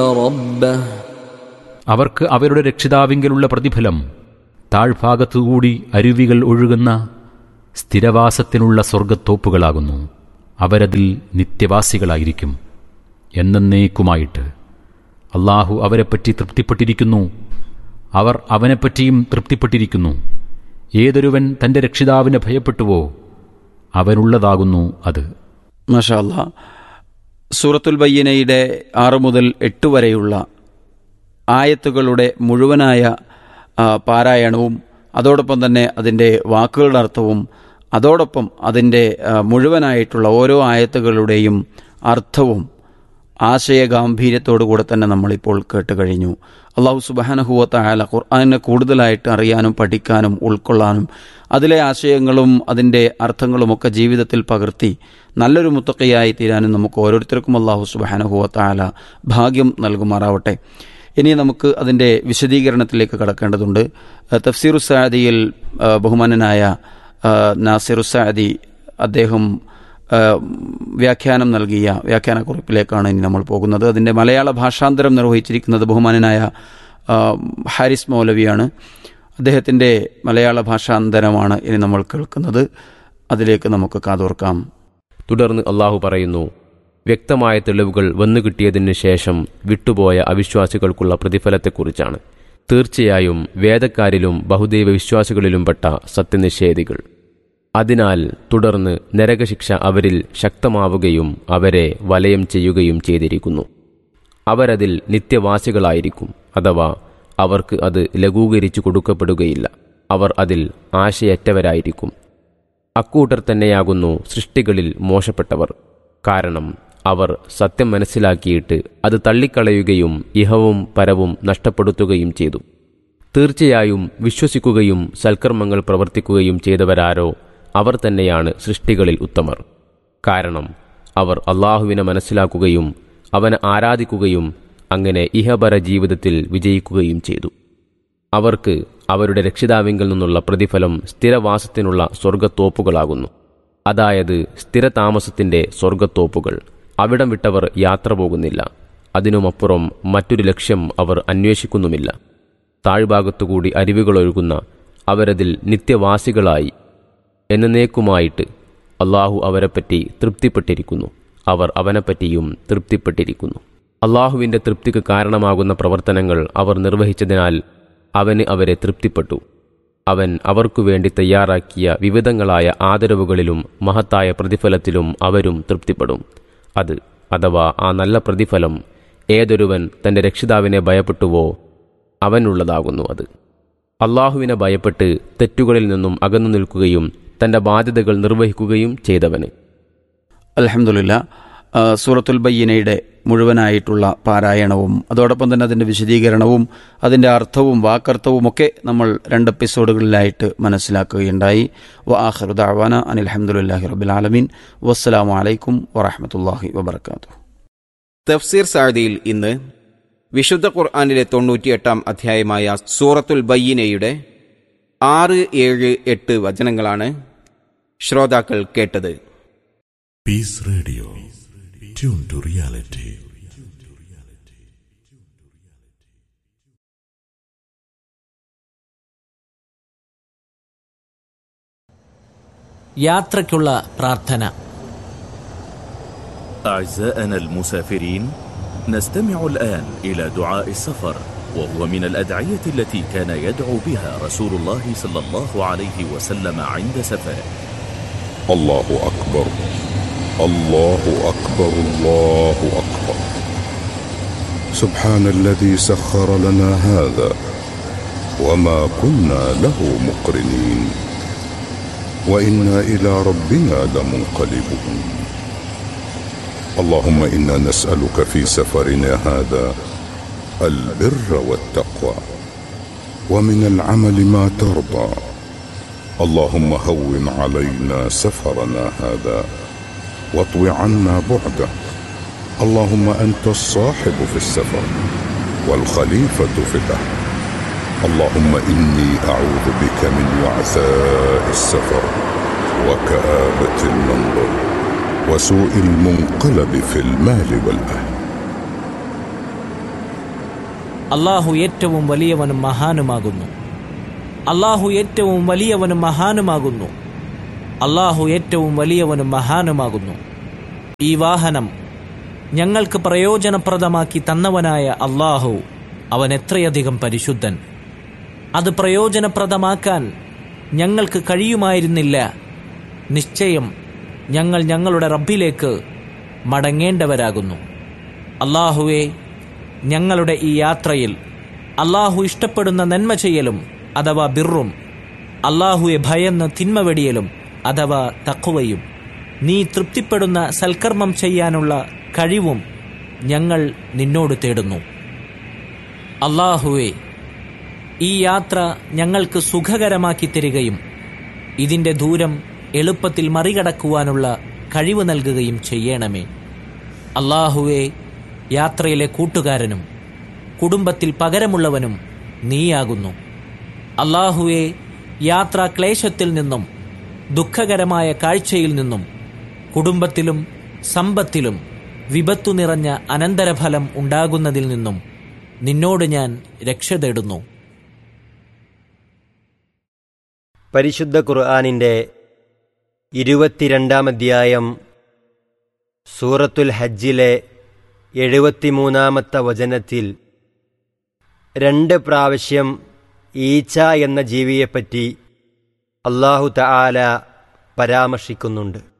ربه അവർക്ക് അവരുടെ രക്ഷിതാവിങ്കലുള്ള പ്രതിഫലം താഴ്ഭാഗത്തുകൂടി അരുവികൾ ഒഴുകുന്ന സ്ഥിരവാസത്തിനുള്ള സ്വർഗത്തോപ്പുകളാകുന്നു അവരതിൽ നിത്യവാസികളായിരിക്കും എന്നേക്കുമായിട്ട് അള്ളാഹു അവരെപ്പറ്റി തൃപ്തിപ്പെട്ടിരിക്കുന്നു അവർ അവനെപ്പറ്റിയും തൃപ്തിപ്പെട്ടിരിക്കുന്നു ഏതൊരുവൻ തന്റെ രക്ഷിതാവിനെ ഭയപ്പെട്ടുവോ അവനുള്ളതാകുന്നു അത് മാഷാ അല്ലാ സൂറത്തുൽ ബയ്യനയുടെ ആറ് മുതൽ എട്ട് വരെയുള്ള ആയത്തുകളുടെ മുഴുവനായ ആ, പാരായണവും അതോടൊപ്പം തന്നെ അതിൻ്റെ വാക്കുകളുടെ അർത്ഥവും അതോടൊപ്പം അതിൻ്റെ ആ, മുഴുവനായിട്ടുള്ള ഓരോ ആയത്തുകളുടെയും അർത്ഥവും ആശയഗാംഭീര്യത്തോടു കൂടെ തന്നെ നമ്മളിപ്പോൾ കേട്ട് കഴിഞ്ഞു അള്ളാഹു സുബാനഹുവത്ത ആല ഖുർആാനെ കൂടുതലായിട്ട് അറിയാനും പഠിക്കാനും ഉൾക്കൊള്ളാനും അതിലെ ആശയങ്ങളും അതിൻ്റെ അർത്ഥങ്ങളുമൊക്കെ ജീവിതത്തിൽ പകർത്തി നല്ലൊരു മുത്തക്കയായി തീരാനും നമുക്ക് ഓരോരുത്തർക്കും അള്ളാഹു സുബാനഹുവത്ത ആല ഭാഗ്യം നൽകുമാറാവട്ടെ ഇനി നമുക്ക് അതിൻ്റെ വിശദീകരണത്തിലേക്ക് കടക്കേണ്ടതുണ്ട് അഹ് തഫ്സീറു സാദിയിൽ അഹ് ബഹുമാനനായ അഹ് നാസിറു സാദി അദ്ദേഹം അഹ് വ്യാഖ്യാനം നൽകിയ വ്യാഖ്യാനക്കുറിപ്പിലേക്കാണ് ഇനി നമ്മൾ പോകുന്നത് അതിൻ്റെ മലയാള ഭാഷാന്തരം നിർവഹിച്ചിരിക്കുന്നത് ബഹുമാനനായ അഹ് ഹാരിസ് മൗലവിയാണ് അദ്ദേഹത്തിൻ്റെ മലയാള ഭാഷാന്തരമാണ് ഇനി നമ്മൾ കേൾക്കുന്നത് അതിലേക്ക് നമുക്ക് കാതോർക്കാം തുടർന്ന് അള്ളാഹു പറയുന്നു വ്യക്തമായ തെളിവുകൾ വന്നുകിട്ടിയതിനു ശേഷം വിട്ടുപോയ അവിശ്വാസികൾക്കുള്ള പ്രതിഫലത്തെക്കുറിച്ചാണ് തീർച്ചയായും വേദക്കാരിലും ബഹുദൈവ വിശ്വാസികളിലും പെട്ട സത്യനിഷേധികൾ അതിനാൽ തുടർന്ന് നരകശിക്ഷ അവരിൽ ശക്തമാവുകയും അവരെ വലയം ചെയ്യുകയും ചെയ്തിരിക്കുന്നു അവരതിൽ നിത്യവാസികളായിരിക്കും അഥവാ അവർക്ക് അത് ലഘൂകരിച്ചു കൊടുക്കപ്പെടുകയില്ല അവർ അതിൽ ആശയറ്റവരായിരിക്കും അക്കൂട്ടർ തന്നെയാകുന്നു സൃഷ്ടികളിൽ മോശപ്പെട്ടവർ കാരണം അവർ സത്യം മനസ്സിലാക്കിയിട്ട് അത് തള്ളിക്കളയുകയും ഇഹവും പരവും നഷ്ടപ്പെടുത്തുകയും ചെയ്തു തീർച്ചയായും വിശ്വസിക്കുകയും സൽക്കർമ്മങ്ങൾ പ്രവർത്തിക്കുകയും ചെയ്തവരാരോ അവർ തന്നെയാണ് സൃഷ്ടികളിൽ ഉത്തമർ കാരണം അവർ അള്ളാഹുവിനെ മനസ്സിലാക്കുകയും അവനെ ആരാധിക്കുകയും അങ്ങനെ ഇഹപര ജീവിതത്തിൽ വിജയിക്കുകയും ചെയ്തു അവർക്ക് അവരുടെ രക്ഷിതാവിങ്കിൽ നിന്നുള്ള പ്രതിഫലം സ്ഥിരവാസത്തിനുള്ള സ്വർഗത്തോപ്പുകളാകുന്നു അതായത് സ്ഥിരതാമസത്തിന്റെ സ്വർഗത്തോപ്പുകൾ അവിടം വിട്ടവർ യാത്ര പോകുന്നില്ല അതിനുമപ്പുറം മറ്റൊരു ലക്ഷ്യം അവർ അന്വേഷിക്കുന്നുമില്ല താഴ്ഭാഗത്തുകൂടി അരുവികളൊഴുകുന്ന അവരതിൽ നിത്യവാസികളായി എന്നേക്കുമായിട്ട് അള്ളാഹു അവരെപ്പറ്റി തൃപ്തിപ്പെട്ടിരിക്കുന്നു അവർ അവനെപ്പറ്റിയും തൃപ്തിപ്പെട്ടിരിക്കുന്നു അള്ളാഹുവിൻ്റെ തൃപ്തിക്ക് കാരണമാകുന്ന പ്രവർത്തനങ്ങൾ അവർ നിർവഹിച്ചതിനാൽ അവന് അവരെ തൃപ്തിപ്പെട്ടു അവൻ അവർക്കു വേണ്ടി തയ്യാറാക്കിയ വിവിധങ്ങളായ ആദരവുകളിലും മഹത്തായ പ്രതിഫലത്തിലും അവരും തൃപ്തിപ്പെടും അത് അഥവാ ആ നല്ല പ്രതിഫലം ഏതൊരുവൻ തന്റെ രക്ഷിതാവിനെ ഭയപ്പെട്ടുവോ അവനുള്ളതാകുന്നു അത് അള്ളാഹുവിനെ ഭയപ്പെട്ട് തെറ്റുകളിൽ നിന്നും അകന്നു നിൽക്കുകയും തന്റെ ബാധ്യതകൾ നിർവഹിക്കുകയും ചെയ്തവന് അലഹമുല്ല സൂറത്തുൽ ബയ്യനയുടെ മുഴുവനായിട്ടുള്ള പാരായണവും അതോടൊപ്പം തന്നെ അതിൻ്റെ വിശദീകരണവും അതിൻ്റെ അർത്ഥവും വാക്കർത്ഥവും ഒക്കെ നമ്മൾ രണ്ട് എപ്പിസോഡുകളിലായിട്ട് മനസ്സിലാക്കുകയുണ്ടായി വ ആഖിറു ദഅവാന അനിൽ അൽഹംദുലില്ലാഹി റബ്ബിൽ ആലമീൻ വസ്സലാമു അലൈക്കും വറഹ്മത്തുള്ളാഹി വബറകാതുഹു തഫ്സീർ സാദിയിൽ ഇന്ന് വിശുദ്ധ ഖുർആാനിലെ തൊണ്ണൂറ്റിയെട്ടാം അധ്യായമായ സൂറത്തുൽ ബയ്യനയുടെ ആറ് ഏഴ് എട്ട് വചനങ്ങളാണ് ശ്രോതാക്കൾ കേട്ടത് Peace Radio. Tune to reality. യാത്രയ്ക്കുള്ള പ്രാർത്ഥന أعزائنا المسافرين نستمع الآن إلى دعاء السفر وهو من الأدعية التي كان يدعو بها رسول الله صلى الله عليه وسلم عند سفره الله أكبر الله أكبر الله أكبر سبحان الذي سخر لنا هذا وما كنا له مقرنين وإنا إلى ربنا لمنقلبون اللهم إنا نسألك في سفرنا هذا البر والتقوى ومن العمل ما ترضى اللهم هون علينا سفرنا هذا واطو عنا بعده اللهم انت الصاحب في السفر والخليفه في الاهل اللهم اني اعوذ بك من وعثاء السفر وكابه المنظر وسوء المنقلب في المال والاهل അള്ളാഹു ഏറ്റവും വലിയവനും മഹാനുമാകുന്നു അള്ളാഹു ഏറ്റവും വലിയവനും മഹാനുമാകുന്നു അള്ളാഹു ഏറ്റവും വലിയവനും മഹാനുമാകുന്നു ഈ വാഹനം ഞങ്ങൾക്ക് പ്രയോജനപ്രദമാക്കി തന്നവനായ അള്ളാഹു അവൻ എത്രയധികം പരിശുദ്ധൻ അത് പ്രയോജനപ്രദമാക്കാൻ ഞങ്ങൾക്ക് കഴിയുമായിരുന്നില്ല നിശ്ചയം ഞങ്ങൾ ഞങ്ങളുടെ റബ്ബിലേക്ക് മടങ്ങേണ്ടവരാകുന്നു അള്ളാഹുവെ ഞങ്ങളുടെ ഈ യാത്രയിൽ അള്ളാഹു ഇഷ്ടപ്പെടുന്ന നന്മ ചെയ്യലും അഥവാ ബിറും അള്ളാഹുവെ ഭയന്ന് തിന്മ വെടിയലും അഥവാ തക്കുവയും നീ തൃപ്തിപ്പെടുന്ന സൽക്കർമ്മം ചെയ്യാനുള്ള കഴിവും ഞങ്ങൾ നിന്നോട് തേടുന്നു അള്ളാഹുവെ ഈ യാത്ര ഞങ്ങൾക്ക് സുഖകരമാക്കി തരികയും ഇതിന്റെ ദൂരം എളുപ്പത്തിൽ മറികടക്കുവാനുള്ള കഴിവ് നൽകുകയും ചെയ്യണമേ അള്ളാഹുവെ യാത്രയിലെ കൂട്ടുകാരനും കുടുംബത്തിൽ പകരമുള്ളവനും നീയാകുന്നു അള്ളാഹുവെ യാത്രാ ക്ലേശത്തിൽ നിന്നും ദുഃഖകരമായ കാഴ്ചയിൽ നിന്നും കുടുംബത്തിലും സമ്പത്തിലും വിപത്തു നിറഞ്ഞ അനന്തരഫലം ഉണ്ടാകുന്നതിൽ നിന്നും നിന്നോട് ഞാൻ രക്ഷ തേടുന്നു പരിശുദ്ധ ഖുർആാനിൻ്റെ ഇരുപത്തിരണ്ടാം അധ്യായം സൂറത്തുൽ ഹജ്ജിലെ എഴുപത്തിമൂന്നാമത്തെ വചനത്തിൽ രണ്ട് പ്രാവശ്യം ഈച്ച എന്ന ജീവിയെപ്പറ്റി അള്ളാഹു തആല പരാമർശിക്കുന്നുണ്ട്